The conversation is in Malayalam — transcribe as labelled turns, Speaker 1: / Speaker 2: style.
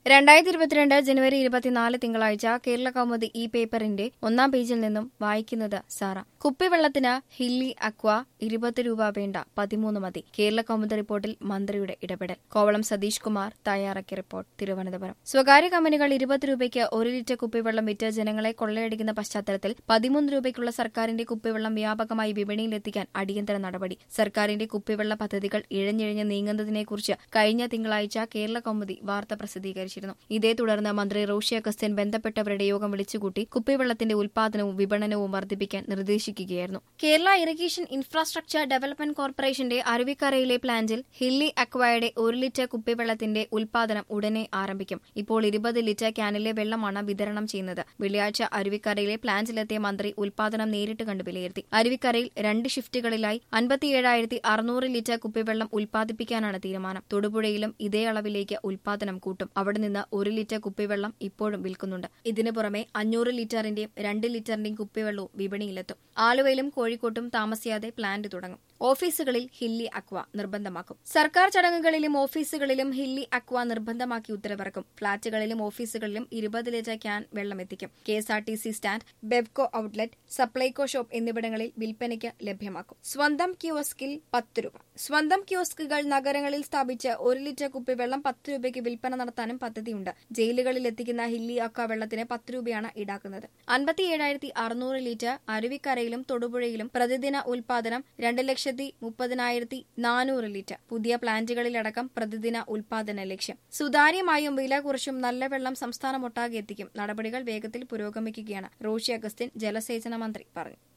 Speaker 1: രണ്ടായിരത്തി ഇരുപത്തിരണ്ട് ജനുവരി ഇരുപത്തിനാല് തിങ്കളാഴ്ച കേരള കൗമുദി ഈ പേപ്പറിന്റെ ഒന്നാം പേജിൽ നിന്നും വായിക്കുന്നത് സാറ കുപ്പിവെള്ളത്തിന് ഹില്ലി അക്വ ഇരുപത് രൂപ വേണ്ട പതിമൂന്ന് മതി കേരള കൗമുദി റിപ്പോർട്ടിൽ മന്ത്രിയുടെ ഇടപെടൽ കോവളം സതീഷ് കുമാർ തയ്യാറാക്കിയ റിപ്പോർട്ട് തിരുവനന്തപുരം സ്വകാര്യ കമ്പനികൾ ഇരുപത് രൂപയ്ക്ക് ഒരു ലിറ്റർ കുപ്പിവെള്ളം വിറ്റ് ജനങ്ങളെ കൊള്ളയടിക്കുന്ന പശ്ചാത്തലത്തിൽ പതിമൂന്ന് രൂപയ്ക്കുള്ള സർക്കാരിന്റെ കുപ്പിവെള്ളം വ്യാപകമായി വിപണിയിലെത്തിക്കാൻ അടിയന്തര നടപടി സർക്കാരിന്റെ കുപ്പിവെള്ള പദ്ധതികൾ ഇഴഞ്ഞിഴഞ്ഞ് നീങ്ങുന്നതിനെക്കുറിച്ച് കഴിഞ്ഞ തിങ്കളാഴ്ച കേരള കൗമുദി വാർത്ത പ്രസിദ്ധീകരിച്ചിരുന്നു ഇതേ തുടർന്ന് മന്ത്രി റോഷി അഗസ്ത്യൻ ബന്ധപ്പെട്ടവരുടെ യോഗം വിളിച്ചുകൂട്ടി കുപ്പിവെള്ളത്തിന്റെ ഉൽപാദനവും വിപണനവും വർദ്ധിപ്പിക്കാൻ നിർദ്ദേശിക്കുകയായിരുന്നു കേരള ഇറിഗേഷൻ ഇൻഫ്രാസ്ട്രക്ചർ ഡെവലപ്മെന്റ് കോർപ്പറേഷന്റെ അരുവിക്കരയിലെ പ്ലാന്റിൽ ഹില്ലി അക്വയുടെ ഒരു ലിറ്റർ കുപ്പിവെള്ളത്തിന്റെ ഉൽപാദനം ഉടനെ ആരംഭിക്കും ഇപ്പോൾ ഇരുപത് ലിറ്റർ ക്യാനിലെ വെള്ളമാണ് വിതരണം ചെയ്യുന്നത് വെള്ളിയാഴ്ച അരുവിക്കരയിലെ പ്ലാന്റിലെത്തിയ മന്ത്രി ഉൽപാദനം നേരിട്ട് കണ്ട് വിലയിരുത്തി അരുവിക്കരയിൽ രണ്ട് ഷിഫ്റ്റുകളിലായി അൻപത്തിയേഴായിരത്തി അറുന്നൂറ് ലിറ്റർ കുപ്പിവെള്ളം ഉൽപ്പാദിപ്പിക്കാനാണ് തീരുമാനം തൊടുപുഴയിലും ഇതേ അളവിലേക്ക് ഉൽപാദനം കൂട്ടും അവിടെ നിന്ന് ഒരു ലിറ്റർ കുപ്പിവെള്ളം ഇപ്പോഴും വിൽക്കുന്നുണ്ട് ഇതിനു പുറമെ അഞ്ഞൂറ് ലിറ്ററിന്റെയും രണ്ട് ലിറ്ററിന്റെയും കുപ്പിവെള്ളവും വിപണിയിലെത്തും ആലുവയിലും കോഴിക്കോട്ടും താമസിയാതെ പ്ലാന്റ് തുടങ്ങും ഓഫീസുകളിൽ ഹില്ലി അക്വ നിർബന്ധമാക്കും സർക്കാർ ചടങ്ങുകളിലും ഓഫീസുകളിലും ഹില്ലി അക്വ നിർബന്ധമാക്കി ഉത്തരവിറക്കും ഫ്ളാറ്റുകളിലും ഓഫീസുകളിലും ഇരുപത് ലിറ്റർ ക്യാൻ വെള്ളം എത്തിക്കും K S R T C stand Bevco outlet Supplyco shop എന്നിവിടങ്ങളിൽ വിൽപ്പനയ്ക്ക് ലഭ്യമാക്കും സ്വന്തം കിയോസ്കിൽ പത്ത് രൂപ സ്വന്തം കിയോസ്കുകൾ നഗരങ്ങളിൽ സ്ഥാപിച്ച് ഒരു ലിറ്റർ കുപ്പിവെള്ളം പത്ത് രൂപയ്ക്ക് വിൽപ്പന നടത്താനും പദ്ധതിയുണ്ട് ജയിലുകളിൽ എത്തിക്കുന്ന ഹില്ലി അക്വ വെള്ളത്തിന് പത്ത് രൂപയാണ് ഈടാക്കുന്നത് അൻപത്തിയേഴായിരത്തി അറുന്നൂറ് ലിറ്റർ അരുവിക്കരയിലും തൊടുപുഴയിലും പ്രതിദിന ഉൽപാദനം രണ്ട് ലക്ഷത്തി മുപ്പതിനായിരത്തി നാനൂറ് ലിറ്റർ പുതിയ പ്ലാന്റുകളിലടക്കം പ്രതിദിന ഉൽപാദന ലക്ഷ്യം സുതാര്യമായും വില കുറച്ചും നല്ല വെള്ളം സംസ്ഥാനമൊട്ടാകെ എത്തിക്കും നടപടികൾ വേഗത്തിൽ പുരോഗമിക്കുകയാണ് റോഷി അഗസ്റ്റിൻ ജലസേചന മന്ത്രി പറഞ്ഞു